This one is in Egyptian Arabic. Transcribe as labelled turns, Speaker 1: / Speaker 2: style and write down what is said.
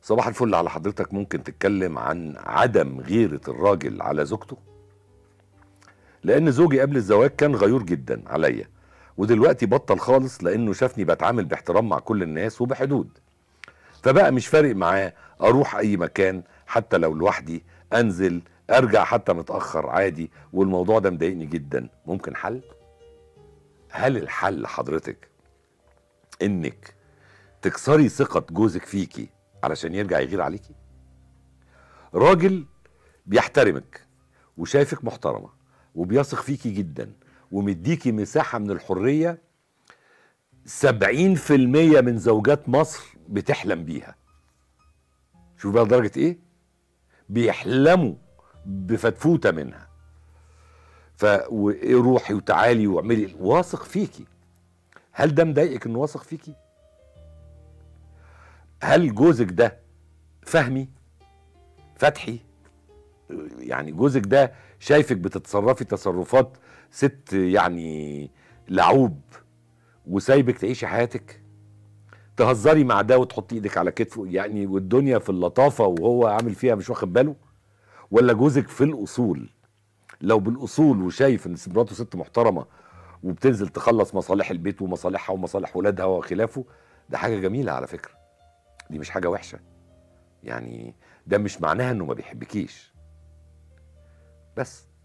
Speaker 1: صباح الفل على حضرتك ممكن تتكلم عن عدم غيرة الراجل على زوجته لان زوجي قبل الزواج كان غيور جدا عليا ودلوقتي بطل خالص لانه شافني بتعامل باحترام مع كل الناس وبحدود فبقى مش فارق معاه اروح اي مكان حتى لو لوحدي انزل ارجع حتى متاخر عادي والموضوع ده مضايقني جدا ممكن حل هل الحل حضرتك انك تكسري ثقة جوزك فيكي علشان يرجع يغير عليكي راجل بيحترمك وشايفك محترمة وبيثق فيكي جدا ومديكي مساحة من الحرية سبعين في المية من زوجات مصر بتحلم بيها شوف بقى لدرجة ايه بيحلموا بفتفوتة منها فروحي وتعالي واعملي واثق فيكي هل ده مضايقك انه واثق فيكي هل جوزك ده فهمي فتحي يعني جوزك ده شايفك بتتصرفي تصرفات ست يعني لعوب وسايبك تعيشي حياتك تهزري مع ده وتحطي ايدك على كتفه يعني والدنيا في اللطافه وهو عامل فيها مش واخد باله ولا جوزك في الاصول لو بالاصول وشايف ان مراته ست محترمه وبتنزل تخلص مصالح البيت ومصالحها ومصالح ولادها وخلافه ده حاجه جميله على فكره دي مش حاجه وحشه يعني ده مش معناها انه ما بيحبكيش بس